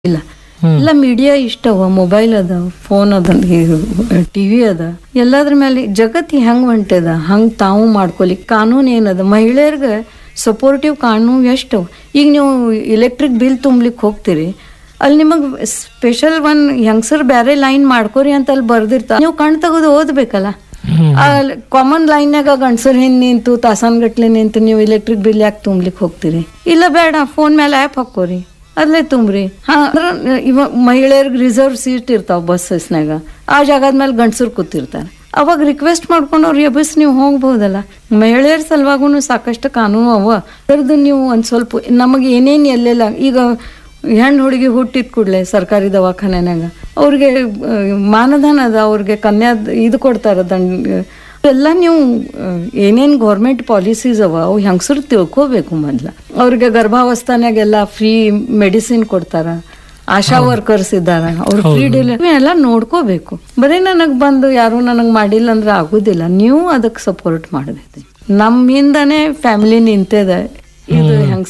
ಇಲ್ಲ ಎಲ್ಲ ಮೀಡಿಯಾ ಇಷ್ಟವ ಮೊಬೈಲ್ ಅದ ಫೋನ್ ಅದ ಟಿವಿ ಅದ ಎಲ್ಲದ್ರ ಮೇಲೆ ಜಗತ್ತು ಹೆಂಗ್ ಹೊಂಟದ ಹಂಗ್ ತಾವು ಮಾಡ್ಕೊಲಿ ಕಾನೂನು ಏನದ ಮಹಿಳೆಯರ್ಗೆ ಸಪೋರ್ಟಿವ್ ಕಾನೂನು ಎಷ್ಟು ಈಗ ನೀವು ಇಲೆಕ್ಟ್ರಿಕ್ ಬಿಲ್ ತುಂಬ್ಲಿಕ್ಕೆ ಹೋಗ್ತೀರಿ ಅಲ್ಲಿ ನಿಮಗೆ ಸ್ಪೆಷಲ್ ಒನ್ ಹೆಂಗಸರ್ ಬೇರೆ ಲೈನ್ ಮಾಡ್ಕೋರಿ ಅಂತ ಅಲ್ಲಿ ಬರ್ದಿರ್ತ ನೀವು ಕಣ್ ತೆಗೆದು ಓದ್ಬೇಕಲ್ಲ ಕಾಮನ್ ಲೈನ್ಯಾಗ ಗಂಡಸರ್ ಹಿಂದ್ ನಿಂತು ತಾಸನ್ಗಟ್ಲೆ ನಿಂತು ನೀವು ಇಲೆಕ್ಟ್ರಿಕ್ ಬಿಲ್ ಯಾಕೆ ತುಂಬ್ಲಿಕ್ಕೆ ಹೋಗ್ತೀರಿ ಇಲ್ಲ ಬೇಡ ಫೋನ್ ಮೇಲೆ ಆ್ಯಪ್ ಹಾಕೋರಿ ಅಲ್ಲೇ ತುಂಬ್ರಿ ಹಾ ಅಂದ್ರ ಇವ ಮಹಿಳೆಯರ್ಗೆ ರಿಸರ್ವ್ ಸೀಟ್ ಇರ್ತಾವ ಬಸ್ಸಸ್ನಾಗ ಆ ಜಾಗದ ಮೇಲೆ ಗಂಡಸರು ಕೂತಿರ್ತಾರೆ ಅವಾಗ ರಿಕ್ವೆಸ್ಟ್ ಮಾಡ್ಕೊಂಡು ಅವ್ರು ಎಬ್ಬಸ್ ನೀವು ಹೋಗ್ಬೋದಲ್ಲ ಮಹಿಳೆಯರ ಸಲುವಾಗೂ ಸಾಕಷ್ಟು ಕಾನೂನು ಅವ ಅದ್ರದ್ದು ನೀವು ಒಂದು ಸ್ವಲ್ಪ ನಮಗೆ ಏನೇನು ಎಲ್ಲೆಲ್ಲ ಈಗ ಹೆಣ್ಣು ಹುಡುಗಿ ಹುಟ್ಟಿದ ಕೂಡಲೇ ಸರ್ಕಾರಿ ದವಾಖಾನೆನಾಗ ಅವ್ರಿಗೆ ಆ, ಮಾನಧನ ಅದ ಅವ್ರಿಗೆ ಕನ್ಯಾ ಇದು ಕೊಡ್ತಾರ ದಂಡ ಎಲ್ಲ ನೀವು ಏನೇನು ಗೌರ್ಮೆಂಟ್ ಪಾಲಿಸೀಸ್ ಅವ ಅವು ಹೆಂಗಸರು ತಿಳ್ಕೋಬೇಕು ಮೊದ್ಲ ಅವ್ರಿಗೆ ಗರ್ಭಾವಸ್ಥಾನಾಗೆಲ್ಲ ಫ್ರೀ ಮೆಡಿಸಿನ್ ಕೊಡ್ತಾರ ಆಶಾ ವರ್ಕರ್ಸ್ ಇದ್ದಾರ ಅವ್ರು ಫ್ರೀ ಡೆಲಿವರಿ ಎಲ್ಲ ನೋಡ್ಕೋಬೇಕು ಬರೀ ನನಗ್ ಬಂದು ಯಾರು ನನಗ್ ಮಾಡಿಲ್ಲ ಅಂದ್ರೆ ಆಗುದಿಲ್ಲ ನೀವು ಅದಕ್ಕೆ ಸಪೋರ್ಟ್ ಮಾಡಬೇಕು ನಮ್ಮಿಂದನೇ ಫ್ಯಾಮಿಲಿ ನಿಂತಿದೆ ಇದು ಹೆಂಗಸರು